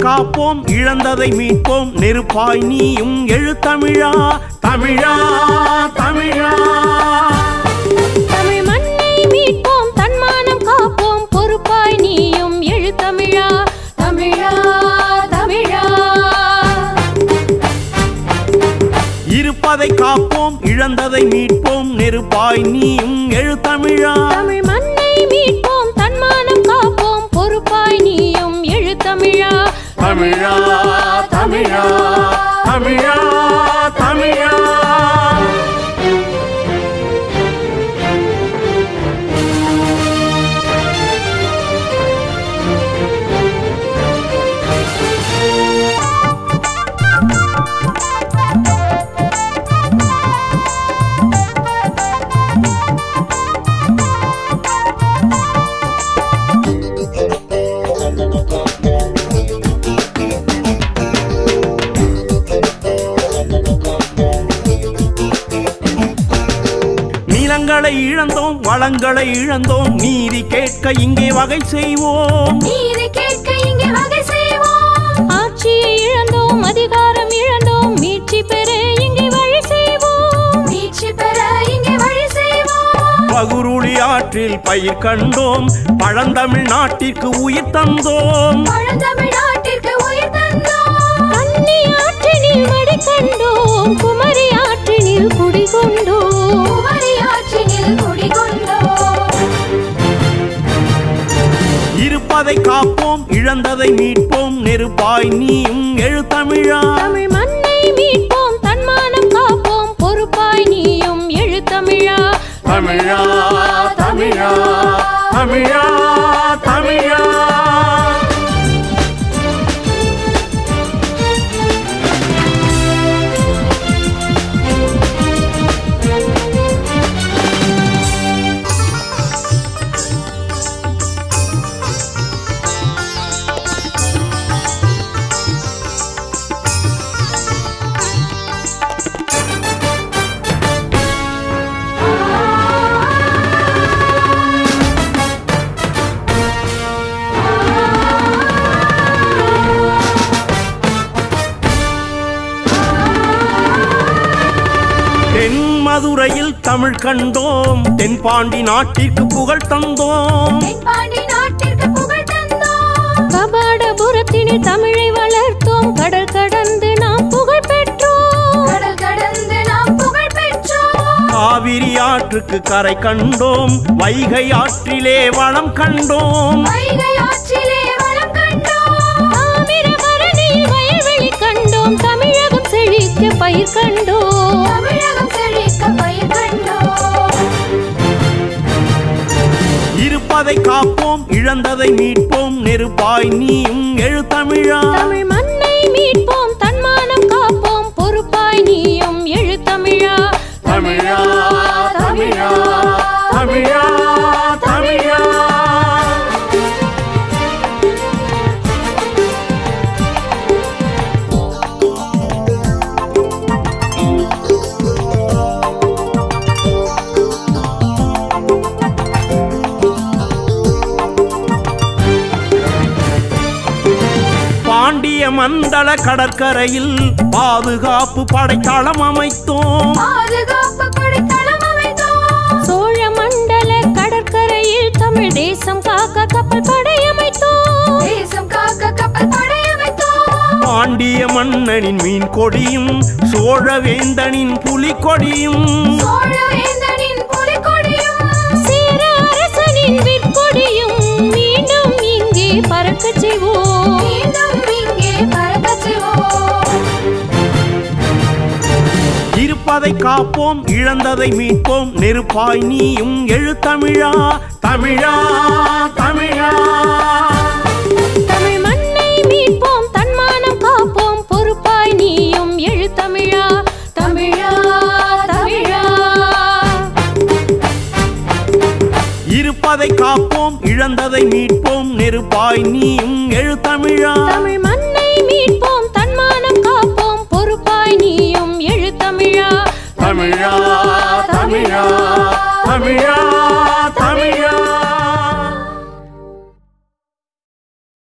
காப்போம் இழந்ததை மீட்போம் நெருப்பாய் நீயும் எழுத்தமிழா தமிழா தமிழா தமிழ் மண்ணை மீட்போம் தன்மானம் காப்போம் பொறுப்பாய் நீயும் எழு தமிழா தமிழா தமிழா இருப்பதை காப்போம் இழந்ததை மீட்போம் நெருப்பாய் நீயும் எழுத்தமிழா தமிழ் மண்ணை மீட்போம் தன்மானம் காப்போம் பொறுப்பாய் நீயும் எழு தமிழா தமிழா தமிழா தமிழா தமிழா நிலங்களை இழந்தோம் வளங்களை இழந்தோம் நீதி கேட்க இங்கே வகை செய்வோம் நீதி கேட்க இங்கே வகை செய்வோம் ஆட்சியை இழந்தோம் அதிகாரம் இழந்தோம் மீட்சி பெற இங்கே வழி செய்வோம் மீட்சி பெற இங்கே வழி செய்வோம் பகுருளி ஆற்றில் பயிர் கண்டோம் பழந்தமிழ் நாட்டிற்கு உயிர் தந்தோம் பழந்தமிழ்நாட்டிற்கு உயிர் தந்தோம் கன்னி ஆற்றினில் மடி கண்டோம் குமரி ஆற்றினில் குடிகொண்டோம் குமரி ஆற்றினில் குடிகொண்டோம் இருப்பதை காப்போம் இழந்ததை மீட்போம் நெருப்பாய் நீயும் எழுத்தமிழா தமிழ் மண்ணை மீட்போம் தன்மானம் காப்போம் பொறுப்பாய் நீயும் எழு தமிழா தமிழா தமிழா தமிழா தமிழா தென் மதுரையில் தமிழ் கண்டோம் தென்பாண்டி நாட்டிற்கு புகழ் தந்தோம் தென்பாண்டி நாட்டிற்கு புகழ் தந்தோம் கபாடபுரத்தினில் தமிழை வளர்த்தோம் கடல் கடந்து நாம் புகழ் பெற்றோம் கடல் கடந்து நாம் புகழ் பெற்றோம் காவிரி ஆற்றுக்கு கரை கண்டோம் வைகை ஆற்றிலே வளம் கண்டோம் வைகை ஆற்றிலே வளம் கண்டோம் தாமிரபரணியில் வயல்வெளி கண்டோம் தமிழகம் செழிக்க பயிர் கண்டோம் தமிழகம் செழிக்க பயிர் கண்டோம் இருப்பதை காப்போம் இழந்ததை மீட்போம் நெருப்பாய் நீயும் எழுத்தமிழா தமிழ் மண்ணை மீட்போம் தன்மானம் காப்போம் பொறுப்பாய் நீயும் எழு தமிழா தமிழா தமிழா தமிழா தமிழா பாண்டிய மண்டல கடற்கரையில் பாதுகாப்பு படைத்தளம் அமைத்தோம் பாதுகாப்பு படைத்தளம் அமைத்தோம் சோழ மண்டல கடற்கரையில் தமிழ் தேசம் காக்க கப்பல் படையமைத்தோம் தேசம் காக்க கப்பல் படையமைத்தோம் பாண்டிய மன்னனின் மீன் கொடியும் சோழவேந்தனின் புலிக்கொடியும் சோழவேந்தனின் புலிக்கொடியும் சேர அரசனின் விற்கொடியும் மீண்டும் இங்கே பறக்கச் செய்வோம் மீண்டும் இங்கே பறக்கச் செய்வோம் இருப்பதை காப்போம் இழந்ததை மீட்போம் நெருப்பாய் நீயும் எழுத்தமிழா தமிழா தமிழா தமிழ் மண்ணை மீட்போம் தன்மானம் காப்போம் பொறுப்பாய் நீயும் எழு தமிழா தமிழா தமிழா இருப்பதை காப்போம் இழந்ததை மீட்போம் நெருப்பாய் நீயும் எழுத்தமிழா தமிழ் மண்ணை மீட்போம் தன்மானம் காப்போம் பொறுப்பாய் நீயும் எழு தமிழா தமிழா தமிழா